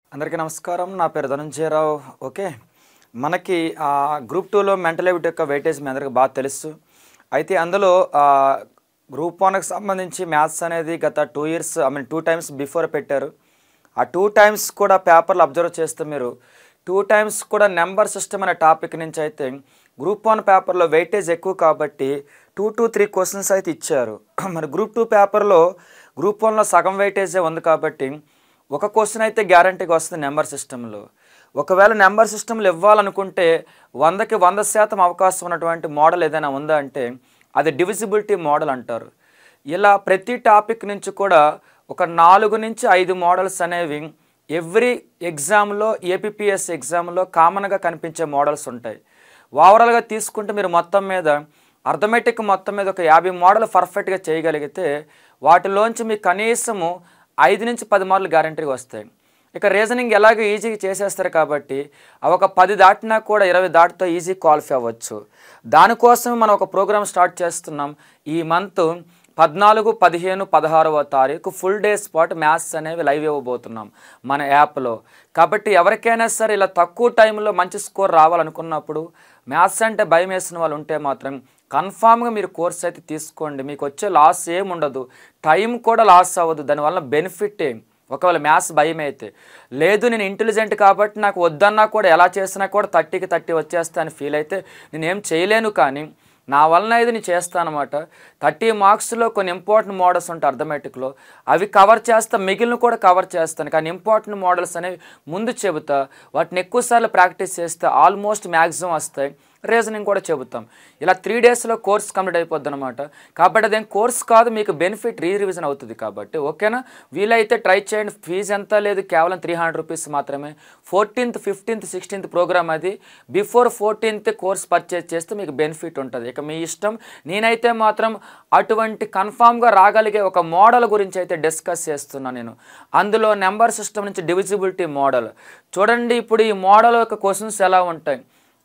అందరికీ నమస్కారం నా పేరు ధనంజయరావు ఓకే మనకి ఆ, గ్రూప్ టూలో మెంటల్ ఎబిలిటీ యొక్క వెయిటేజ్ మీ అందరికీ బాగా తెలుసు అయితే అందులో ఆ, గ్రూప్ వన్కి సంబంధించి మ్యాథ్స్ అనేది గత two years I mean two times before పెట్టారు ఆ టూ టైమ్స్ కూడా పేపర్లు అబ్జర్వ్ చేస్తే మీరు టూ టైమ్స్ కూడా నెంబర్ సిస్టమ్ అనే టాపిక్ నుంచి అయితే గ్రూప్ వన్ పేపర్లో వెయిటేజ్ ఎక్కువ కాబట్టి టూ టు త్రీ క్వశ్చన్స్ అయితే ఇచ్చారు మరి గ్రూప్ టూ పేపర్లో గ్రూప్ వన్లో సగం వెయిటేజే ఉంది కాబట్టి ఒక క్వశ్చన్ అయితే గ్యారంటీగా వస్తుంది నెంబర్ సిస్టంలో ఒకవేళ నెంబర్ సిస్టంలు ఇవ్వాలనుకుంటే వందకి వంద శాతం అవకాశం ఉన్నటువంటి మోడల్ ఏదైనా ఉందా అంటే అది డివిజిబిలిటీ మోడల్ అంటారు ఇలా ప్రతి టాపిక్ నుంచి కూడా ఒక నాలుగు నుంచి ఐదు మోడల్స్ అనేవి ఎవ్రీ ఎగ్జామ్లో ఏపీపీఎస్ ఎగ్జామ్లో కామన్గా కనిపించే మోడల్స్ ఉంటాయి ఓవరాల్గా తీసుకుంటే మీరు మొత్తం మీద అర్థమెటిక్ మొత్తం మీద ఒక యాభై మోడల్ పర్ఫెక్ట్గా చేయగలిగితే వాటిలోంచి మీకు కనీసము ఐదు నుంచి పది మార్కులు గ్యారంటీగా వస్తాయి ఇక రీజనింగ్ ఎలాగో ఈజీగా చేసేస్తారు కాబట్టి అవి ఒక పది దాటినా కూడా ఇరవై దాటితో ఈజీ క్వాలిఫై అవ్వచ్చు దానికోసం మనం ఒక ప్రోగ్రామ్ స్టార్ట్ చేస్తున్నాం ఈ మంత్ పద్నాలుగు పదిహేను పదహారవ తారీఖు ఫుల్ డే స్పాట్ మ్యాథ్స్ అనేవి లైవ్ ఇవ్వబోతున్నాం మన యాప్లో కాబట్టి ఎవరికైనా సరే ఇలా తక్కువ టైంలో మంచి స్కోర్ రావాలనుకున్నప్పుడు మ్యాథ్స్ అంటే భయం వేసిన వాళ్ళు ఉంటే మాత్రం కన్ఫామ్గా మీరు కోర్స్ అయితే తీసుకోండి మీకు వచ్చే లాస్ ఏముండదు టైం కూడా లాస్ అవ్వదు దానివల్ల బెనిఫిట్ ఏం ఒకవేళ మ్యాథ్స్ భయం అయితే లేదు నేను ఇంటెలిజెంట్ కాబట్టి నాకు వద్దన్నా కూడా ఎలా చేసినా కూడా థర్టీకి థర్టీ వచ్చేస్తా అని ఫీల్ అయితే నేను ఏం చేయలేను కానీ నా వలన ఇది నేను చేస్తానమాట థర్టీ మార్క్స్లో కొన్ని ఇంపార్టెంట్ మోడల్స్ ఉంటాయి అర్థమెటిక్లో అవి కవర్ చేస్తా మిగిలిన కూడా కవర్ చేస్తాను కానీ ఇంపార్టెంట్ మోడల్స్ అనేవి ముందు చెబుతా వాటిని ఎక్కువసార్లు ప్రాక్టీస్ చేస్తే ఆల్మోస్ట్ మ్యాక్సిమం వస్తాయి రీజనింగ్ కూడా చెబుతాం ఇలా త్రీ డేస్లో కోర్స్ కంప్లీట్ అయిపోద్ది అనమాట కాబట్టి అదేం కోర్స్ కాదు మీకు బెనిఫిట్ రీ రివిజన్ అవుతుంది కాబట్టి ఓకేనా వీలైతే ట్రై చేయండి ఫీజు ఎంత లేదు కేవలం త్రీ హండ్రెడ్ రూపీస్ మాత్రమే ఫోర్టీన్త్ ఫిఫ్టీన్త్ సిక్స్టీన్త్ ప్రోగ్రామ్ అది బిఫోర్ ఫోర్టీన్త్ కోర్స్ పర్చేజ్ చేస్తే మీకు బెనిఫిట్ ఉంటుంది ఇక మీ ఇష్టం నేనైతే మాత్రం అటువంటి కన్ఫామ్గా రాగలిగే ఒక మోడల్ గురించి అయితే డిస్కస్ చేస్తున్నా నేను అందులో నెంబర్ సిస్టమ్ నుంచి డివిజిబిలిటీ మోడల్ చూడండి ఇప్పుడు ఈ మోడల్ యొక్క క్వశ్చన్స్ ఎలా ఉంటాయి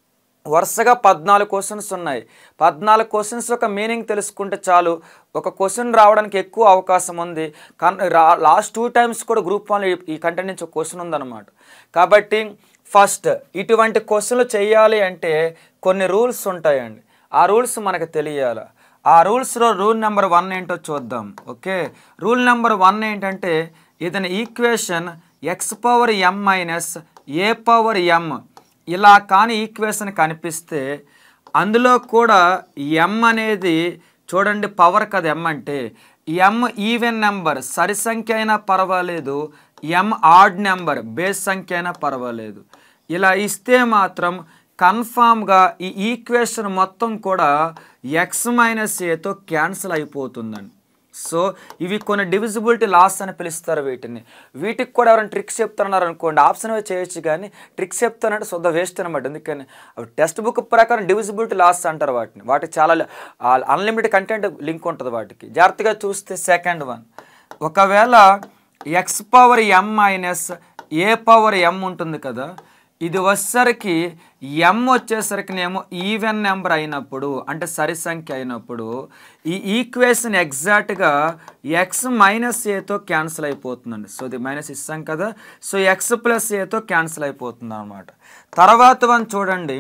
వరుసగా పద్నాలుగు క్వశ్చన్స్ ఉన్నాయి పద్నాలుగు క్వశ్చన్స్ యొక్క మీనింగ్ తెలుసుకుంటే చాలు ఒక క్వశ్చన్ రావడానికి ఎక్కువ అవకాశం ఉంది కన్ రా- లాస్ట్ టూ టైమ్స్ కూడా గ్రూప్ వన్ ఈ కంటెంట్ నుంచి ఒక క్వశ్చన్ ఉందన్నమాట కాబట్టి ఫస్ట్ ఇటువంటి క్వశ్చన్లు చేయాలి అంటే కొన్ని రూల్స్ ఉంటాయండి ఆ రూల్స్ మనకు తెలియాలి ఆ రూల్స్లో రూల్ నెంబర్ వన్ ఏంటో చూద్దాం ఓకే రూల్ నెంబర్ వన్ ఏంటంటే ఇతని equation x power m minus a power m ఇలా కానీ ఈక్వేషన్ కనిపిస్తే అందులో కూడా ఎం అనేది చూడండి పవర్ కదా ఎం అంటే ఎం ఈవెన్ నెంబర్ సరి సంఖ్య అయినా పర్వాలేదు ఎం ఆడ్ నెంబర్ బేస్ సంఖ్య అయినా పర్వాలేదు ఇలా ఇస్తే మాత్రం కన్ఫామ్గా ఈ ఈక్వేషన్ మొత్తం కూడా ఎక్స్ మైనస్ ఏతో క్యాన్సిల్ అయిపోతుందండి సో ఇవి కొన్ని డివిజిబిలిటీ లాస్ అని పిలుస్తారు వీటిని వీటికి కూడా ఎవరైనా ట్రిక్స్ చెప్తున్నారు అనుకోండి ఆప్షన్ చేయొచ్చు కానీ ట్రిక్స్ చెప్తానంటే శుద్ధ వేస్ట్ అనమాట ఎందుకని అవి టెక్స్ట్ బుక్ ప్రకారం డివిజిబిలిటీ లాస్ అంటారు వాటిని వాటికి చాలా అన్లిమిటెడ్ కంటెంట్ లింక్ ఉంటుంది వాటికి జాగ్రత్తగా చూస్తే సెకండ్ వన్ ఒకవేళ x power m minus a power m ఉంటుంది కదా ఇది వచ్చేసరికి ఎం వచ్చేసరికి ఏమో ఈవెన్ నెంబర్ అయినప్పుడు అంటే సరి సంఖ్య అయినప్పుడు ఈ ఈక్వేషన్ ఎగ్జాక్ట్గా ఎక్స్ మైనస్ ఏతో క్యాన్సిల్ అయిపోతుందండి సో ఇది మైనస్ ఇస్తాం కదా సో ఎక్స్ ప్లస్ ఏతో క్యాన్సిల్ అయిపోతుంది అనమాట తర్వాత వన్ చూడండి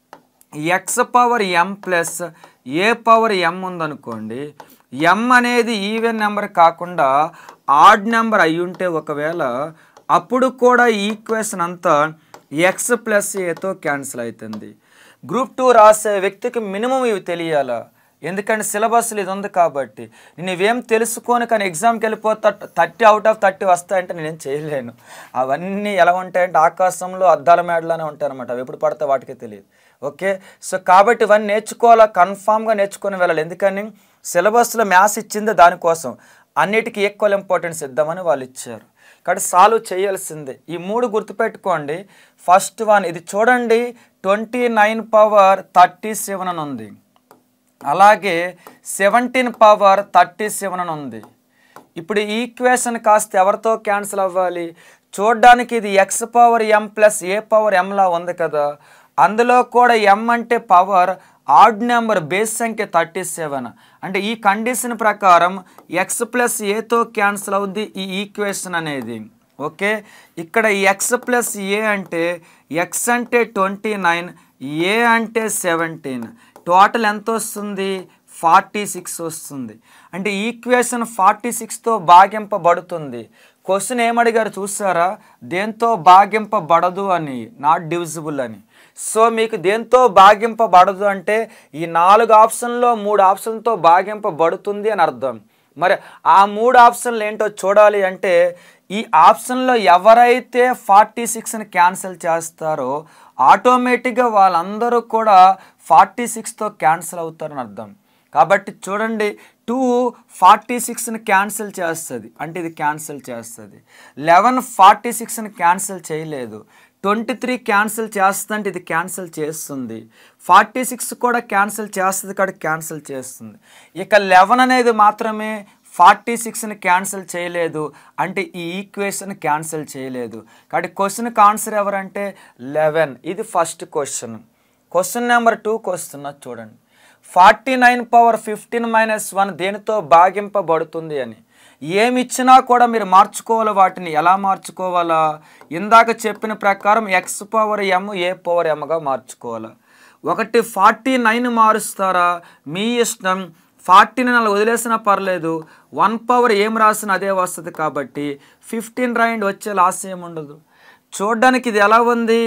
x power m plus a power m ఉందనుకోండి ఎం అనేది ఈవెన్ నెంబర్ కాకుండా ఆడ్ నెంబర్ అయి ఉంటే ఒకవేళ అప్పుడు కూడా ఈక్వేషన్ అంతా ఎక్స్ ప్లస్ ఏతో క్యాన్సిల్ అవుతుంది గ్రూప్ టూ రాసే వ్యక్తికి మినిమం ఇవి తెలియాలా ఎందుకంటే సిలబస్లు ఇది ఉంది కాబట్టి నేను ఇవేం తెలుసుకొని కానీ ఎగ్జామ్కి వెళ్ళిపోతా థర్టీ అవుట్ ఆఫ్ థర్టీ వస్తాయంటే నేనేం చేయలేను అవన్నీ ఎలా ఉంటాయంటే ఆకాశంలో అద్దాల మేడలానే ఉంటాయి అనమాట అవి ఎప్పుడు పడితే వాటికే తెలియదు ఓకే సో కాబట్టి ఇవన్నీ నేర్చుకోవాలా కన్ఫామ్గా నేర్చుకొని వెళ్ళాలి ఎందుకని సిలబస్లో మ్యాథ్స్ ఇచ్చిందే దానికోసం అన్నిటికీ ఈక్వల్ ఇంపార్టెన్స్ ఇద్దామని వాళ్ళు ఇచ్చారు కాబట్టి సాల్వ్ చేయాల్సిందే ఈ మూడు గుర్తుపెట్టుకోండి ఫస్ట్ వన్ ఇది చూడండి twenty nine power thirty seven అని ఉంది అలాగే సెవెంటీన్ పవర్ థర్టీ సెవెన్ అని ఉంది ఇప్పుడు ఈ ఈక్వేషన్ కాస్త ఎవరితో క్యాన్సిల్ అవ్వాలి చూడ్డానికి ఇది x power m plus a power ఎంలా ఉంది కదా అందులో కూడా ఎం అంటే పవర్ ఆడ్ నెంబర్ బేస్ సంఖ్య థర్టీ సెవెన్ అంటే ఈ కండిషన్ ప్రకారం ఎక్స్ ప్లస్ ఏతో క్యాన్సిల్ అవుద్ది ఈ ఈక్వేషన్ అనేది ఓకే ఇక్కడ ఎక్స్ ప్లస్ ఏ అంటే ఎక్స్ అంటే ట్వంటీ నైన్ ఏ అంటే సెవెంటీన్ టోటల్ ఎంత వస్తుంది ఫార్టీ సిక్స్ వస్తుంది అంటే ఈక్వేషన్ ఫార్టీ సిక్స్తో భాగింపబడుతుంది క్వశ్చన్ ఏమడిగారు చూసారా దేంతో భాగింపబడదు అని నాట్ డివిజిబుల్ అని సో మీకు దేంతో భాగింపబడదు అంటే ఈ నాలుగు ఆప్షన్లో మూడు ఆప్షన్తో భాగింపబడుతుంది అని అర్థం మరి ఆ మూడు ఆప్షన్లు ఏంటో చూడాలి అంటే ఈ ఆప్షన్లో ఎవరైతే ఫార్టీ సిక్స్ని క్యాన్సిల్ చేస్తారో ఆటోమేటిక్గా వాళ్ళందరూ కూడా ఫార్టీ సిక్స్తో క్యాన్సిల్ అవుతారని అర్థం కాబట్టి చూడండి టూ ఫార్టీ సిక్స్ని క్యాన్సిల్ చేస్తుంది అంటే ఇది క్యాన్సిల్ చేస్తుంది లెవెన్ ఫార్టీ సిక్స్ని క్యాన్సిల్ చేయలేదు ట్వంటీ త్రీ క్యాన్సిల్ చేస్తుందంటే ఇది క్యాన్సిల్ చేస్తుంది ఫార్టీ సిక్స్ కూడా క్యాన్సిల్ చేస్తుంది కాబట్టి క్యాన్సిల్ చేస్తుంది ఇక లెవెన్ అనేది మాత్రమే ఫార్టీ సిక్స్ని క్యాన్సిల్ చేయలేదు అంటే ఈ ఈక్వేషన్ క్యాన్సిల్ చేయలేదు కాబట్టి క్వశ్చన్కి ఆన్సర్ ఎవరంటే లెవెన్ ఇది ఫస్ట్ క్వశ్చన్ క్వశ్చన్ నెంబర్ టూకి వస్తున్నా చూడండి forty nine power fifteen minus one దేనితో భాగింపబడుతుంది అని ఏమి ఇచ్చినా కూడా మీరు మార్చుకోవాలి వాటిని ఎలా మార్చుకోవాలా ఇందాక చెప్పిన ప్రకారం x power m a power ఎమ్గా మార్చుకోవాలా ఒకటి ఫార్టీ నైన్ మారుస్తారా మీ ఇష్టం ఫార్టీని అలా వదిలేసినా పర్లేదు వన్ పవర్ ఏం రాసిన అదే వస్తుంది కాబట్టి ఫిఫ్టీన్ రైండ్ వచ్చే లాస్ ఏముండదు చూడ్డానికి ఇది ఎలా ఉంది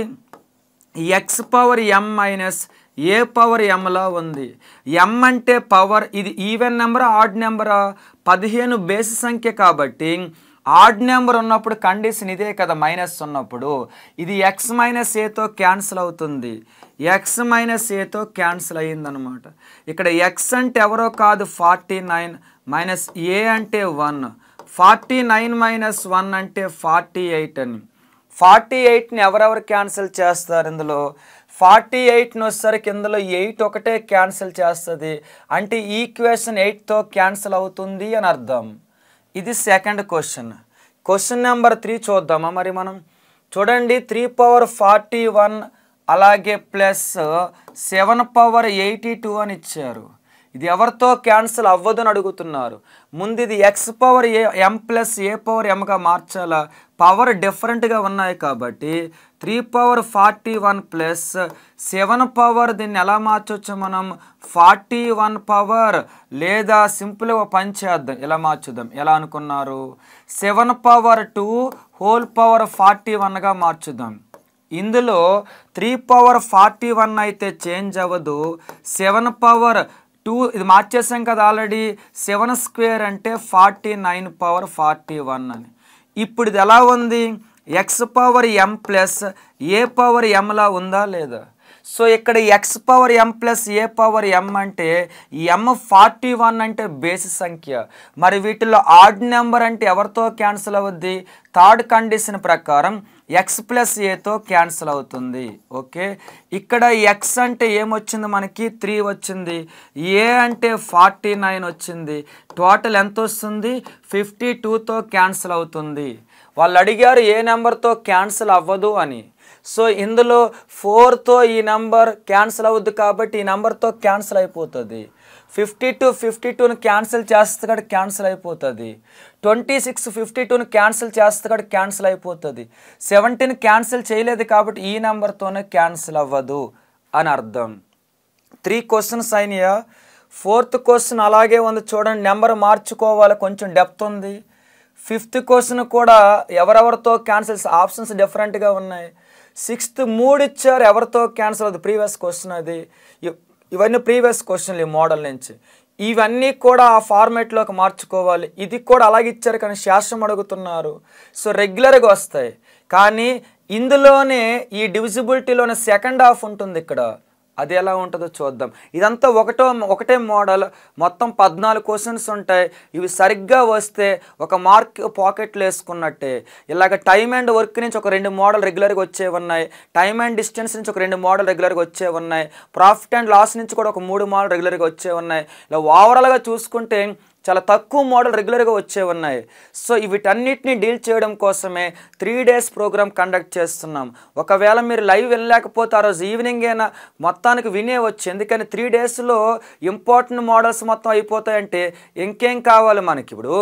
x power m minus a power ఎంలా ఉంది ఎం అంటే పవర్ ఇది ఈవెన్ నెంబర్ ఆడ్ నెంబరా పదిహేను బేసి సంఖ్య కాబట్టి ఆడ్ నెంబర్ ఉన్నప్పుడు కండిషన్ ఇదే కదా మైనస్ ఉన్నప్పుడు ఇది ఎక్స్ మైనస్ ఏతో క్యాన్సిల్ అవుతుంది ఎక్స్ మైనస్ ఏతో క్యాన్సిల్ అయ్యిందనమాట ఇక్కడ ఎక్స్ అంటే ఎవరో కాదు ఫార్టీ నైన్ మైనస్ ఏ అంటే one forty nine minus one అంటే ఫార్టీ ఎయిట్ అని ఫార్టీ ఎయిట్ని ఎవరెవరు క్యాన్సిల్ చేస్తారు ఇందులో ఫార్టీ ఎయిట్ని వచ్చేసరికి ఇందులో ఎయిట్ ఒకటే క్యాన్సిల్ చేస్తుంది అంటే ఈక్వేషన్ ఎయిట్తో క్యాన్సిల్ అవుతుంది అని అర్థం ఇది second question question number three చూద్దామా మరి మనం చూడండి త్రీ పవర్ ఫార్టీ వన్ అలాగే plus seven power eighty two అని ఇచ్చారు ఇది ఎవరితో క్యాన్సిల్ అవ్వదు అని అడుగుతున్నారు ముందు ఇది x power a m plus a power ఎంగా మార్చాలా పవర్ డిఫరెంట్గా ఉన్నాయి కాబట్టి three power forty one plus seven power దీన్ని ఎలా మార్చవచ్చు మనం ఫార్టీ వన్ పవర్ లేదా సింపుల్గా పని చేద్దాం ఎలా మార్చుదాం ఎలా అనుకున్నారు seven power two whole power forty వన్గా మార్చుదాం ఇందులో త్రీ పవర్ ఫార్టీ వన్ అయితే చేంజ్ అవ్వదు సెవెన్ పవర్ టూ ఇది మార్చేసాం కదా ఆల్రెడీ సెవెన్ స్క్వేర్ అంటే forty nine power forty one అని ఇప్పుడు ఇది ఎలా ఉంది x power m plus a power ఎంలా ఉందా లేదా సో ఇక్కడ x power m plus a power m అంటే ఎం ఫార్టీ వన్ అంటే బేసి సంఖ్య మరి వీటిలో ఆడ్ నెంబర్ అంటే ఎవరితో క్యాన్సిల్ అవుద్ది థర్డ్ కండిషన్ ప్రకారం ఎక్స్ ప్లస్ ఏతో క్యాన్సిల్ అవుతుంది ఓకే ఇక్కడ ఎక్స్ అంటే ఏమొచ్చింది మనకి త్రీ వచ్చింది ఏ అంటే ఫార్టీ నైన్ వచ్చింది టోటల్ ఎంత వస్తుంది ఫిఫ్టీ టూతో క్యాన్సిల్ అవుతుంది వాళ్ళు అడిగారు ఏ నెంబర్తో క్యాన్సిల్ అవ్వదు అని సో ఇందులో ఫోర్తో ఈ నెంబర్ క్యాన్సిల్ అవుద్ది కాబట్టి ఈ నెంబర్తో క్యాన్సిల్ అయిపోతుంది ఫిఫ్టీ టూ ఫిఫ్టీ టూని క్యాన్సిల్ చేస్తే కూడా క్యాన్సిల్ అయిపోతుంది ట్వంటీ సిక్స్ ఫిఫ్టీ టూని క్యాన్సిల్ చేస్తే కూడా క్యాన్సిల్ అయిపోతుంది సెవెంటీన్ క్యాన్సిల్ చేయలేదు కాబట్టి ఈ నెంబర్తోనే క్యాన్సిల్ అవ్వదు అని అర్థం త్రీ క్వశ్చన్స్ అయినాయా ఫోర్త్ క్వశ్చన్ అలాగే ఉంది చూడండి నెంబర్ మార్చుకోవాలి కొంచెం డెప్త్ ఉంది ఫిఫ్త్ క్వశ్చన్ కూడా ఎవరెవరితో క్యాన్సిల్స్ ఆప్షన్స్ డిఫరెంట్గా ఉన్నాయి సిక్స్త్ మూడు ఇచ్చారు ఎవరితో క్యాన్సిల్ అవుతుంది ప్రీవియస్ క్వశ్చన్ అది ఇ- ఇవన్నీ ప్రీవియస్ క్వశ్చన్లు ఈ మోడల్ నుంచి ఇవన్నీ కూడా ఆ ఫార్మేట్లోకి మార్చుకోవాలి ఇది కూడా అలాగే ఇచ్చారు కానీ శాస్త్రం అడుగుతున్నారు సో రెగ్యులర్గా వస్తాయి కానీ ఇందులోనే ఈ డివిజిబిలిటీలోనే సెకండ్ హాఫ్ ఉంటుంది ఇక్కడ అది ఎలా ఉంటుందో చూద్దాం ఇదంతా ఒకటో ఒకటే మోడల్ మొత్తం పద్నాలుగు క్వశ్చన్స్ ఉంటాయి ఇవి సరిగ్గా వస్తే ఒక మార్క్ పాకెట్లో వేసుకున్నట్టే ఇలాగ టైమ్ అండ్ వర్క్ నుంచి ఒక రెండు మోడల్ రెగ్యులర్గా వచ్చేవి ఉన్నాయి టైమ్ అండ్ డిస్టెన్స్ నుంచి ఒక రెండు మోడల్ రెగ్యులర్గా వచ్చేవి ఉన్నాయి ప్రాఫిట్ అండ్ లాస్ నుంచి కూడా ఒక మూడు మోడల్ రెగ్యులర్గా వచ్చేవి ఉన్నాయి ఇలా ఓవరాల్గా చూసుకుంటే చాలా తక్కువ మోడల్ రెగ్యులర్గా వచ్చే ఉన్నాయి సో వీటన్నిటిని డీల్ చేయడం కోసమే త్రీ డేస్ ప్రోగ్రామ్ కండక్ట్ చేస్తున్నాం ఒకవేళ మీరు లైవ్ వెళ్ళలేకపోతే ఆ రోజు ఈవినింగ్ అయినా మొత్తానికి వినేవచ్చు ఎందుకని త్రీ డేస్లో ఇంపార్టెంట్ మోడల్స్ మొత్తం అయిపోతాయంటే ఇంకేం కావాలి మనకి ఇప్పుడు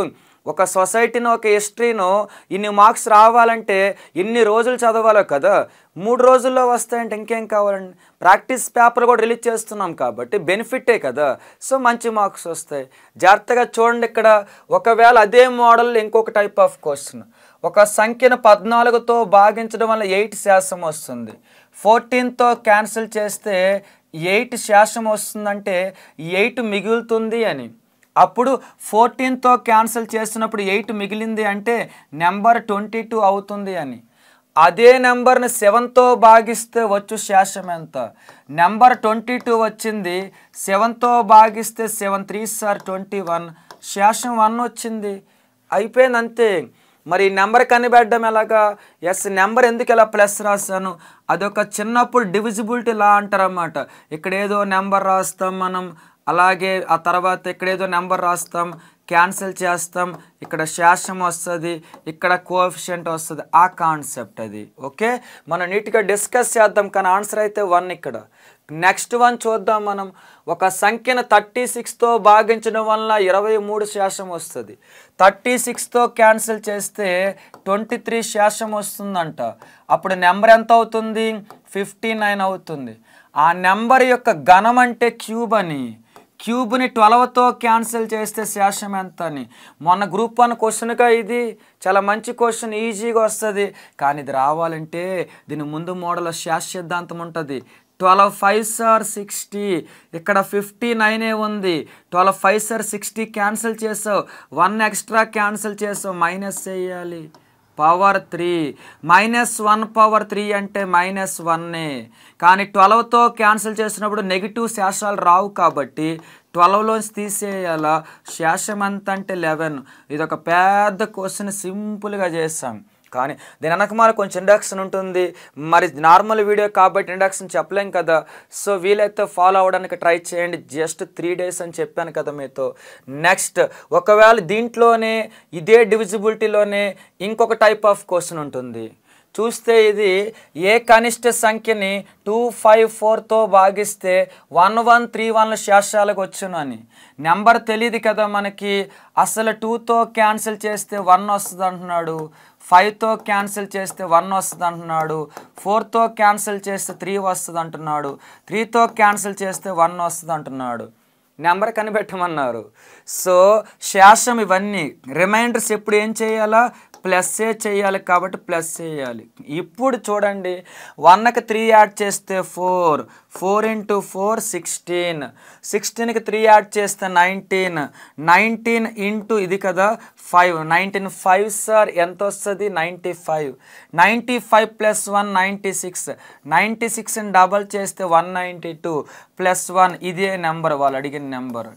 ఒక సొసైటీని ఒక హిస్టరీను ఇన్ని మార్క్స్ రావాలంటే ఇన్ని రోజులు చదవాలో కదా మూడు రోజుల్లో వస్తాయంటే ఇంకేం కావాలండి ప్రాక్టీస్ పేపర్ కూడా రిలీజ్ చేస్తున్నాం కాబట్టి బెనిఫిటే కదా సో మంచి మార్క్స్ వస్తాయి జాగ్రత్తగా చూడండి ఇక్కడ ఒకవేళ అదే మోడల్ ఇంకొక టైప్ ఆఫ్ క్వశ్చన్ ఒక సంఖ్యను పద్నాలుగుతో భాగించడం వల్ల ఎయిట్ శాసం వస్తుంది ఫోర్టీన్తో క్యాన్సిల్ చేస్తే ఎయిట్ శాసం వస్తుందంటే ఎయిట్ మిగులుతుంది అని అప్పుడు ఫోర్టీన్తో క్యాన్సిల్ చేసినప్పుడు ఎయిట్ మిగిలింది అంటే నెంబర్ ట్వంటీ టూ అవుతుంది అని అదే నెంబర్ని సెవెన్తో భాగిస్తే వచ్చు శేషం ఎంత నెంబర్ ట్వంటీ టూ వచ్చింది సెవెన్తో భాగిస్తే సెవెన్ త్రీ సార్ ట్వంటీ వన్ శేషం వన్ వచ్చింది అయిపోయింది అంతే మరి నెంబర్ కనిపెట్టడం ఎలాగా ఎస్ నెంబర్ ఎందుకు ఇలా ప్లస్ రాశాను అదొక చిన్నప్పుడు డివిజిబిలిటీ లా అంటారన్నమాట ఇక్కడ ఏదో నెంబర్ రాస్తాం మనం అలాగే ఆ తర్వాత ఇక్కడ ఏదో నెంబర్ రాస్తాం క్యాన్సిల్ చేస్తాం ఇక్కడ శేషం వస్తుంది ఇక్కడ కోఎఫిషియంట్ వస్తుంది ఆ కాన్సెప్ట్ అది ఓకే మనం నీట్గా డిస్కస్ చేద్దాం కానీ ఆన్సర్ అయితే వన్ ఇక్కడ నెక్స్ట్ వన్ చూద్దాం మనం ఒక సంఖ్యను థర్టీ సిక్స్తో భాగించడం వల్ల ఇరవై మూడు శేషం వస్తుంది థర్టీ సిక్స్తో క్యాన్సిల్ చేస్తే ట్వంటీ త్రీ శేషం వస్తుందంట అప్పుడు నెంబర్ ఎంత అవుతుంది ఫిఫ్టీ నైన్ అవుతుంది ఆ నెంబర్ యొక్క ఘనం అంటే క్యూబ్ అని క్యూబ్ని ట్వెల్వ్తో క్యాన్సిల్ చేస్తే శేషం ఎంత అని మొన్న గ్రూప్ వన్ క్వశ్చన్గా ఇది చాలా మంచి క్వశ్చన్ ఈజీగా వస్తుంది కానీ ఇది రావాలంటే దీని ముందు మోడల్ శేష సిద్ధాంతం ఉంటుంది ట్వెల్వ్ ఫైవ్ సార్ సిక్స్టీ ఇక్కడ ఫిఫ్టీ నైనే ఉంది ట్వెల్వ్ ఫైవ్ సార్ సిక్స్టీ క్యాన్సిల్ చేసావు వన్ ఎక్స్ట్రా క్యాన్సిల్ చేసావు మైనస్ చేయాలి power three minus one power three అంటే మైనస్ వన్నే కానీ ట్వెల్వ్తో క్యాన్సిల్ చేసినప్పుడు నెగిటివ్ శేషాలు రావు కాబట్టి ట్వెల్వ్లోంచి తీసేయాలా శేషం ఎంత అంటే లెవెన్ ఇది ఒక పెద్ద క్వశ్చన్ సింపుల్గా చేస్తాం కానీ దీని వెనకమాల కొంచెం ఇండక్షన్ ఉంటుంది మరి నార్మల్ వీడియో కాబట్టి ఇండక్షన్ చెప్పలేం కదా సో వీలైతే ఫాలో అవ్వడానికి ట్రై చేయండి జస్ట్ త్రీ డేస్ అని చెప్పాను కదా మీతో నెక్స్ట్ ఒకవేళ దీంట్లోనే ఇదే డివిజిబిలిటీలోనే ఇంకొక టైప్ ఆఫ్ క్వశ్చన్ ఉంటుంది చూస్తే ఇది ఏ కనిష్ట సంఖ్యని టూ ఫైవ్ ఫోర్తో భాగిస్తే వన్ వన్ త్రీ వన్ల శేషాలకు వచ్చును అని నెంబర్ తెలియదు కదా మనకి అసలు టూతో క్యాన్సిల్ చేస్తే వన్ వస్తుంది అంటున్నాడు ఫైవ్తో క్యాన్సిల్ చేస్తే వన్ వస్తుంది అంటున్నాడు ఫోర్తో క్యాన్సిల్ చేస్తే త్రీ వస్తుంది అంటున్నాడు త్రీతో క్యాన్సిల్ చేస్తే వన్ వస్తుంది అంటున్నాడు నెంబర్ కనిపెట్టమన్నారు సో శేషం ఇవన్నీ రిమైండర్స్ ఎప్పుడు ఏం చేయాలా ప్లస్సే చేయాలి కాబట్టి ప్లస్ చేయాలి ఇప్పుడు చూడండి వన్కి త్రీ యాడ్ చేస్తే four four into four sixteen సిక్స్టీన్కి త్రీ యాడ్ చేస్తే నైన్టీన్ నైన్టీన్ ఇంటూ ఇది కదా ఫైవ్ నైన్టీన్ ఫైవ్ సార్ ఎంత వస్తుంది ninety five ninety five plus one ninety six ninety సిక్స్ని డబల్ చేస్తే one ninety two plus one ఇదే నెంబర్ వాళ్ళు అడిగిన నెంబర్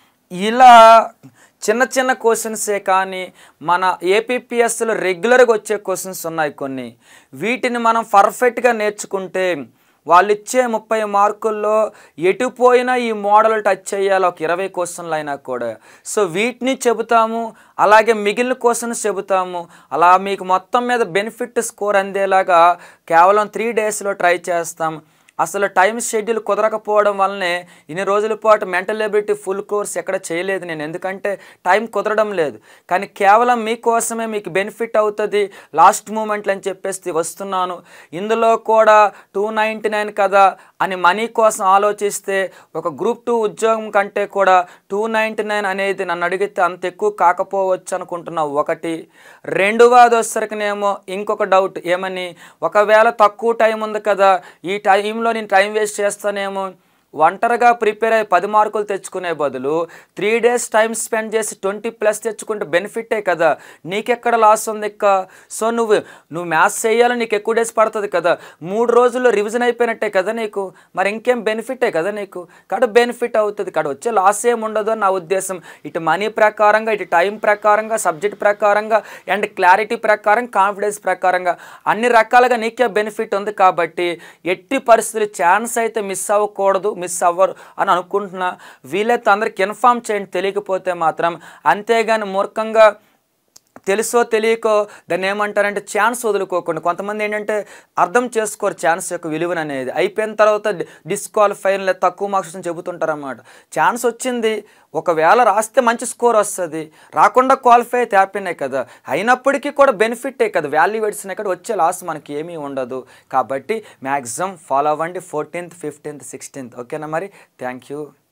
ఇలా చిన్న చిన్న క్వశ్చన్సే కానీ మన ఏపీపీఎస్లో రెగ్యులర్గా వచ్చే క్వశ్చన్స్ ఉన్నాయి కొన్ని వీటిని మనం పర్ఫెక్ట్గా నేర్చుకుంటే వాళ్ళు ఇచ్చే ముప్పై మార్కుల్లో ఎటు పోయినా ఈ మోడల్ టచ్ చేయాలి ఒక ఇరవై క్వశ్చన్లు అయినా కూడా సో వీటిని చెబుతాము అలాగే మిగిలిన క్వశ్చన్స్ చెబుతాము అలా మీకు మొత్తం మీద బెనిఫిట్ స్కోర్ అందేలాగా కేవలం త్రీ డేస్లో ట్రై చేస్తాం అసలు టైం షెడ్యూల్ కుదరకపోవడం వల్లనే ఇన్ని రోజుల పాటు మెంటల్ ఎబిలిటీ ఫుల్ కోర్స్ ఎక్కడ చేయలేదు నేను ఎందుకంటే టైం కుదరడం లేదు కానీ కేవలం మీకోసమే మీకు బెనిఫిట్ అవుతుంది లాస్ట్ మూమెంట్లు అని చెప్పేసి వస్తున్నాను ఇందులో కూడా టూ నైంటీ నైన్ కదా అని మనీ కోసం ఆలోచిస్తే ఒక గ్రూప్ టూ ఉద్యోగం కంటే కూడా టూ నైంటీ నైన్ అనేది నన్ను అడిగితే అంత ఎక్కువ కాకపోవచ్చు అనుకుంటున్నా ఒకటి రెండవది వచ్చేసరికినేమో ఇంకొక డౌట్ ఏమని ఒకవేళ తక్కువ టైం ఉంది కదా ఈ టైంలో నేను టైం వేస్ట్ చేస్తానేమో ఒంటరిగా ప్రిపేర్ అయ్యి పది మార్కులు తెచ్చుకునే బదులు త్రీ డేస్ టైం స్పెండ్ చేసి ట్వంటీ ప్లస్ తెచ్చుకుంటే బెనిఫిటే కదా నీకెక్కడ లాస్ ఉంది ఇక్క సో నువ్వు నువ్వు మ్యాథ్స్ చేయాలని నీకు ఎక్కువ డేస్ పడుతుంది కదా మూడు రోజుల్లో రివిజన్ అయిపోయినట్టే కదా నీకు మరి ఇంకేం బెనిఫిటే కదా నీకు కాడ బెనిఫిట్ అవుతుంది కాడ వచ్చే లాస్ ఏమి ఉండదు అని నా ఉద్దేశం ఇటు మనీ ప్రకారంగా ఇటు టైం ప్రకారంగా సబ్జెక్ట్ ప్రకారంగా అండ్ క్లారిటీ ప్రకారం కాన్ఫిడెన్స్ ప్రకారంగా అన్ని రకాలుగా నీకే బెనిఫిట్ ఉంది కాబట్టి ఎట్టి పరిస్థితులు ఛాన్స్ అయితే మిస్ అవ్వకూడదు మిస్ అవ్వరు అని అనుకుంటున్నా వీలైతే అందరికి ఇన్ఫామ్ చేయండి తెలియకపోతే మాత్రం అంతేగాని మూర్ఖంగా తెలుసో తెలియకో దాన్ని ఏమంటారంటే ఛాన్స్ వదులుకోకుండా కొంతమంది ఏంటంటే అర్థం చేసుకోరు ఛాన్స్ యొక్క విలువను అనేది అయిపోయిన తర్వాత డిస్క్వాలిఫై లేదా తక్కువ మార్క్స్ అని చెబుతుంటారు అన్నమాట ఛాన్స్ వచ్చింది ఒకవేళ రాస్తే మంచి స్కోర్ వస్తుంది రాకుండా క్వాలిఫై అయితే హ్యాపీనే కదా అయినప్పటికీ కూడా బెనిఫిటే కదా వాల్యుయేట్స్నే కదా వచ్చే లాస్ మనకి ఏమీ ఉండదు కాబట్టి మ్యాక్సిమం ఫాలో అవ్వండి ఫోర్టీన్త్ ఫిఫ్టీన్త్ సిక్స్టీన్త్ ఓకేనా మరి థ్యాంక్ యూ